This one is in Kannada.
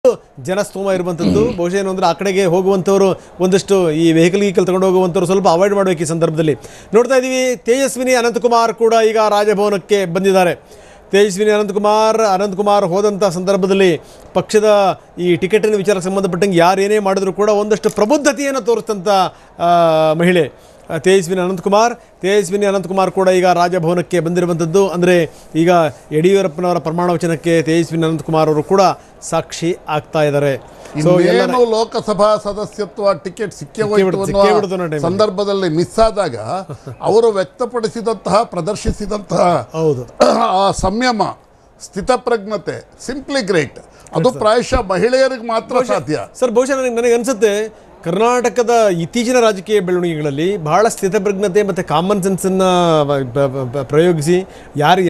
ಜನಸ್ತೋಮ ಇರುವಂಥದ್ದು ಬಹುಶಃ ಏನು ಅಂದ್ರೆ ಆ ಕಡೆಗೆ ಹೋಗುವಂಥವ್ರು ಒಂದಷ್ಟು ಈ ವೆಹಿಕಲ್ ಗೀಕಲ್ ತಗೊಂಡು ಹೋಗುವಂಥವ್ರು ಸ್ವಲ್ಪ ಅವಾಯ್ಡ್ ಮಾಡಬೇಕು ಈ ಸಂದರ್ಭದಲ್ಲಿ ನೋಡ್ತಾ ಇದ್ದೀವಿ ತೇಜಸ್ವಿನಿ ಅನಂತಕುಮಾರ್ ಕೂಡ ಈಗ ರಾಜಭವನಕ್ಕೆ ಬಂದಿದ್ದಾರೆ ತೇಜಸ್ವಿನಿ ಅನಂತಕುಮಾರ್ ಅನಂತಕುಮಾರ್ ಹೋದಂಥ ಸಂದರ್ಭದಲ್ಲಿ ಪಕ್ಷದ ಈ ಟಿಕೆಟಿನ ವಿಚಾರಕ್ಕೆ ಸಂಬಂಧಪಟ್ಟಂಗೆ ಯಾರೇನೇ ಮಾಡಿದ್ರು ಕೂಡ ಒಂದಷ್ಟು ಪ್ರಬುದ್ಧತೆಯನ್ನು ತೋರಿಸಿದಂಥ ಆ, ಮಹಿಳೆ ಆ, ತೇಜಸ್ವಿನಿ ಅನಂತಕುಮಾರ್ ತೇಜಸ್ವಿನಿ ಅನಂತಕುಮಾರ್ ಕೂಡ ಈಗ ರಾಜಭವನಕ್ಕೆ ಬಂದಿರುವಂಥದ್ದು ಅಂದರೆ ಈಗ ಯಡಿಯೂರಪ್ಪನವರ ಪ್ರಮಾಣ ವಚನಕ್ಕೆ ತೇಜಸ್ವಿನಿ ಅನಂತಕುಮಾರ್ ಅವರು ಕೂಡ ಸಾಕ್ಷಿ ಆಗ್ತಾ ಇದ್ದಾರೆ ಸೊ ಎಲ್ಲ ಇನ್ನೇನು ಲೋಕಸಭಾ ಸದಸ್ಯತ್ವ ಟಿಕೆಟ್ ಸಿಕ್ಕೇ ಹೋಯ್ತು ಬಿಡ್ತು, ಸಿಕ್ಕೇ ಬಿಡ್ತು ಅನ್ನೋ ಅನ್ನುವ time ಅಲ್ಲಿ. ಸಂದರ್ಭದಲ್ಲಿ ಮಿಸ್ ಆದಾಗ ಅವರು ವ್ಯಕ್ತಪಡಿಸಿದಂತಹ ಪ್ರದರ್ಶಿಸಿದಂತಹ ಹೌದು ಆ ಸಂಯಮ ಸ್ಥಿತಪ್ರಜ್ಞತೆ ಸಿಂಪ್ಲಿ ಗ್ರೇಟ್ ಅದು ಪ್ರಾಯಶಃ ಮಹಿಳೆಯರಿಗೆ ಮಾತ್ರ ಸಾಧ್ಯ ಸರ್ ಬಹುಶಃ ನನಗೆ ನನಗೆ ಅನಿಸುತ್ತೆ ಕರ್ನಾಟಕದ ಇತ್ತೀಚಿನ ರಾಜಕೀಯ ಬೆಳವಣಿಗೆಗಳಲ್ಲಿ ಬಹಳ ಸ್ಥಿತಪ್ರಜ್ಞತೆ ಮತ್ತು ಕಾಮನ್ ಸೆನ್ಸನ್ನು ಪ್ರಯೋಗಿಸಿ ಯಾರು